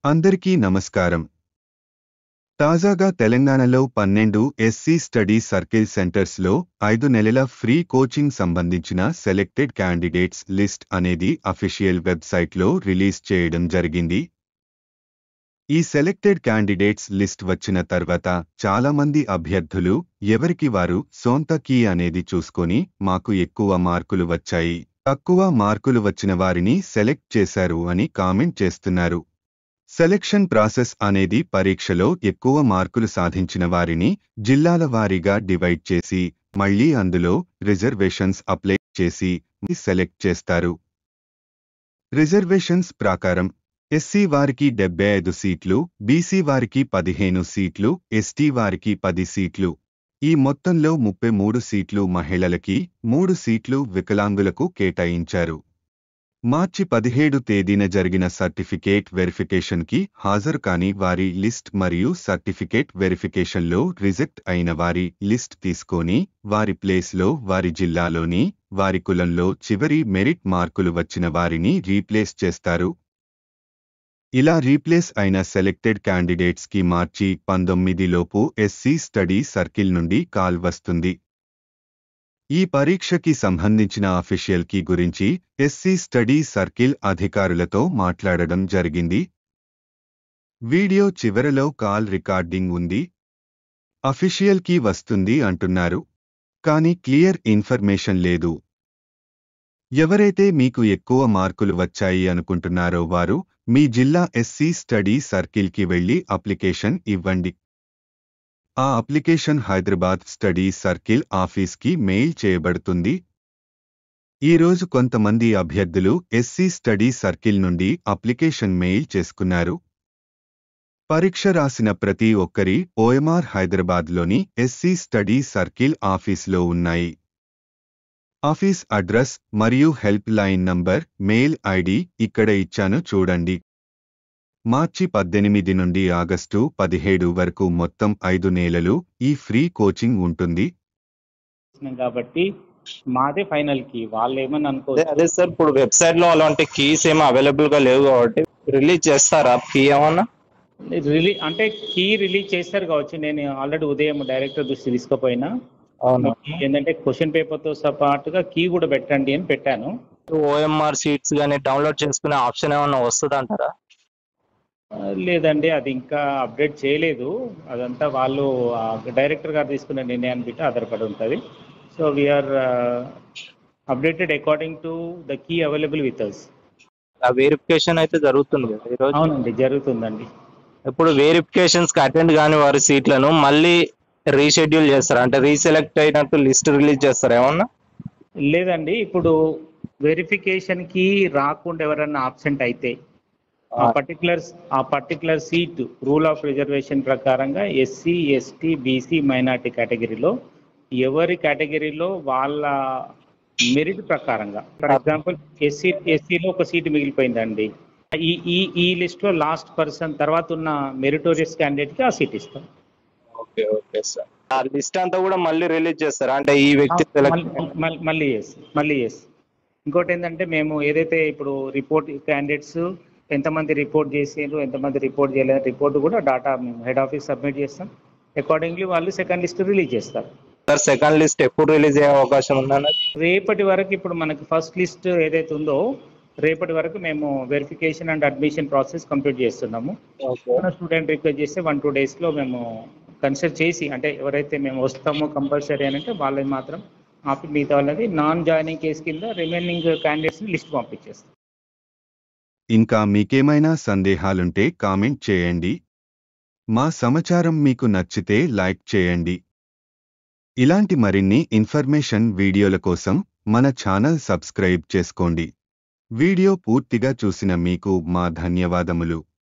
అందరికీ నమస్కారం తాజాగా తెలంగాణలో పన్నెండు ఎస్సీ స్టడీ సర్కిల్ సెంటర్స్లో ఐదు నెలల ఫ్రీ కోచింగ్ సంబంధించిన సెలెక్టెడ్ క్యాండిడేట్స్ లిస్ట్ అనేది అఫీషియల్ వెబ్సైట్లో రిలీజ్ చేయడం జరిగింది ఈ సెలెక్టెడ్ క్యాండిడేట్స్ లిస్ట్ వచ్చిన తర్వాత చాలామంది అభ్యర్థులు ఎవరికి వారు సొంత కీ అనేది చూసుకొని మాకు ఎక్కువ మార్కులు వచ్చాయి తక్కువ మార్కులు వచ్చిన వారిని సెలెక్ట్ చేశారు అని కామెంట్ చేస్తున్నారు సెలెక్షన్ ప్రాసెస్ అనేది పరీక్షలో ఎక్కువ మార్కులు సాధించిన వారిని జిల్లాల వారీగా డివైడ్ చేసి మళ్లీ అందులో రిజర్వేషన్స్ అప్లై చేసి సెలెక్ట్ చేస్తారు రిజర్వేషన్స్ ప్రకారం ఎస్సీ వారికి డెబ్బై ఐదు సీట్లు బీసీ వారికి పదిహేను సీట్లు ఎస్టీ వారికి పది సీట్లు ఈ మొత్తంలో ముప్పై మూడు సీట్లు మహిళలకి మూడు సీట్లు వికలాంగులకు కేటాయించారు మార్చి పదిహేడు తేదీన జరిగిన సర్టిఫికేట్ వెరిఫికేషన్కి హాజరు కాని వారి లిస్ట్ మరియు సర్టిఫికేట్ వెరిఫికేషన్లో రిజెక్ట్ అయిన వారి లిస్ట్ తీసుకొని వారి ప్లేస్లో వారి జిల్లాలోని వారి కులంలో చివరి మెరిట్ మార్కులు వచ్చిన వారిని రీప్లేస్ చేస్తారు ఇలా రీప్లేస్ అయిన సెలెక్టెడ్ క్యాండిడేట్స్ కి మార్చి పంతొమ్మిదిలోపు ఎస్సీ స్టడీ సర్కిల్ నుండి కాల్ వస్తుంది ఈ పరీక్షకి సంబంధించిన అఫీషియల్ కీ గురించి ఎస్సీ స్టడీ సర్కిల్ అధికారులతో మాట్లాడడం జరిగింది వీడియో చివరలో కాల్ రికార్డింగ్ ఉంది అఫీషియల్ కీ వస్తుంది అంటున్నారు కానీ క్లియర్ ఇన్ఫర్మేషన్ లేదు ఎవరైతే మీకు ఎక్కువ మార్కులు వచ్చాయి అనుకుంటున్నారో వారు మీ జిల్లా ఎస్సీ స్టడీ సర్కిల్కి వెళ్లి అప్లికేషన్ ఇవ్వండి ఆ అప్లికేషన్ హైదరాబాద్ స్టడీ సర్కిల్ ఆఫీస్కి మెయిల్ చేయబడుతుంది ఈరోజు కొంతమంది అభ్యర్థులు ఎస్సీ స్టడీ సర్కిల్ నుండి అప్లికేషన్ మెయిల్ చేసుకున్నారు పరీక్ష రాసిన ప్రతి ఒక్కరి ఓఎంఆర్ హైదరాబాద్లోని ఎస్సీ స్టడీ సర్కిల్ ఆఫీస్లో ఉన్నాయి ఆఫీస్ అడ్రస్ మరియు help line number mail ID ఇక్కడ ఇచ్చాను చూడండి మార్చి పద్దెనిమిది నుండి ఆగస్టు పదిహేడు వరకు మొత్తం ఐదు నెలలు ఈ ఫ్రీ కోచింగ్ ఉంటుంది చేసినాం కాబట్టి మాదే ఫైనల్ కి వాళ్ళు ఏమని అదే అనుకోవచ్చు అదే సార్ ఇప్పుడు వెబ్సైట్ లో అలాంటి కీస్ ఏమో అవైలబుల్ గా లేవు కాబట్టి రిలీజ్ చేస్తారా కీ ఏమన్నా రిలీ అంటే కీ రిలీజ్ చేస్తారు కావచ్చు నేను ఆల్రెడీ ఉదయం డైరెక్టర్ దృష్టి తీసుకుపోయినా అవును ఏంటంటే క్వశ్చన్ పేపర్ తో పాటుగా కీ కూడా పెట్టండి అని పెట్టాను ఓఎంఆర్ షీట్స్ కానీ డౌన్లోడ్ చేసుకునే ఆప్షన్ ఏమన్నా వస్తుంది అంటారా ఆ, లేదండి అది ఇంకా అప్డేట్ చేయలేదు అదంతా వాళ్ళు డైరెక్టర్ గారు తీసుకునే నిర్ణయాన్ని బట్టి ఆధారపడి ఉంటుంది so we are updated according to the key available with us ఆ వెరిఫికేషన్ అయితే జరుగుతుంది కదా ఈరోజు అవునండి జరుగుతుందండి ఇప్పుడు వెరిఫికేషన్స్ కి అటెండ్ కాని వారి సీట్లను మళ్ళీ రీషెడ్యూల్ చేస్తారా అంటే రీసెలెక్ట్ అయినట్టు లిస్ట్ రిలీజ్ చేస్తారా ఏమన్నా లేదండి ఇప్పుడు వెరిఫికేషన్ కి రాకుండా ఎవరన్నా ఆబ్సెంట్ అయితే ఆ పర్టికులర్ ఆ particular seat rule of reservation ప్రకారంగా ఎస్సీ ఎస్టీ బీసీ మైనార్టీ కేటగిరీలో ఎవరి కేటగిరీలో వాళ్ళ మెరిట్ ప్రకారంగా ఫర్ ఎగ్జాంపుల్ ఎస్సీ ఎస్సీలో ఒక సీట్ మిగిలిపోయిందండి ఈ ఈ ఈ లిస్ట్ లో లాస్ట్ పర్సన్ తర్వాత ఉన్న మెరిటోరియస్ క్యాండిడేట్ కి ఆ సీట్ ఇస్తాం ఓకే ఓకే సార్ ఆ లిస్ట్ అంతా కూడా మళ్ళీ రిలీజ్ చేస్తారా అంటే ఈ వ్యక్తి సెలెక్ట్ మళ్ళీ- మళ్ళీ- మళ్ళీ ఎస్ మళ్ళీ ఎస్ ఇంకోటి ఏంటంటే మేము ఏదైతే ఇప్పుడు రిపోర్ట్ క్యాండిడేట్స్ ఎంతమంది రిపోర్ట్ చేసారు ఎంతమంది రిపోర్ట్ చేయలేదు రిపోర్ట్ కూడా డాటా మేము హెడ్ ఆఫీస్ సబ్మిట్ చేస్తాం అకార్డింగ్లీ వాళ్ళు సెకండ్ లిస్ట్ రిలీజ్ చేస్తారు సార్ సెకండ్ లిస్ట్ ఎప్పుడు రిలీజ్ అయ్యే అవకాశం ఉందన్న రేపటి వరకు ఇప్పుడు మనకి ఫస్ట్ లిస్ట్ ఏదైతే ఉందో రేపటి వరకు మేము verification and admission process complete చేస్తున్నాము ఓకే మన స్టూడెంట్ రిక్వెస్ట్ చేస్తే వన్ టూ డేస్లో మేము కన్సిడర్ చేసి అంటే ఎవరైతే మేము వస్తామో కంపల్సరీ అని అంటే వాళ్ళని మాత్రం ఆపి మిగతా వాళ్ళది నాన్ జాయినింగ్ కేసు కింద రిమైనింగ్ క్యాండిడేట్స్ని లిస్ట్ పంపించేస్తాం ఇంకా మీకేమైనా సందేహాలుంటే కామెంట్ చేయండి మా సమాచారం మీకు నచ్చితే లైక్ చేయండి ఇలాంటి మరిన్ని ఇన్ఫర్మేషన్ వీడియోల కోసం మన ఛానల్ సబ్స్క్రైబ్ చేసుకోండి వీడియో పూర్తిగా చూసిన మీకు మా ధన్యవాదములు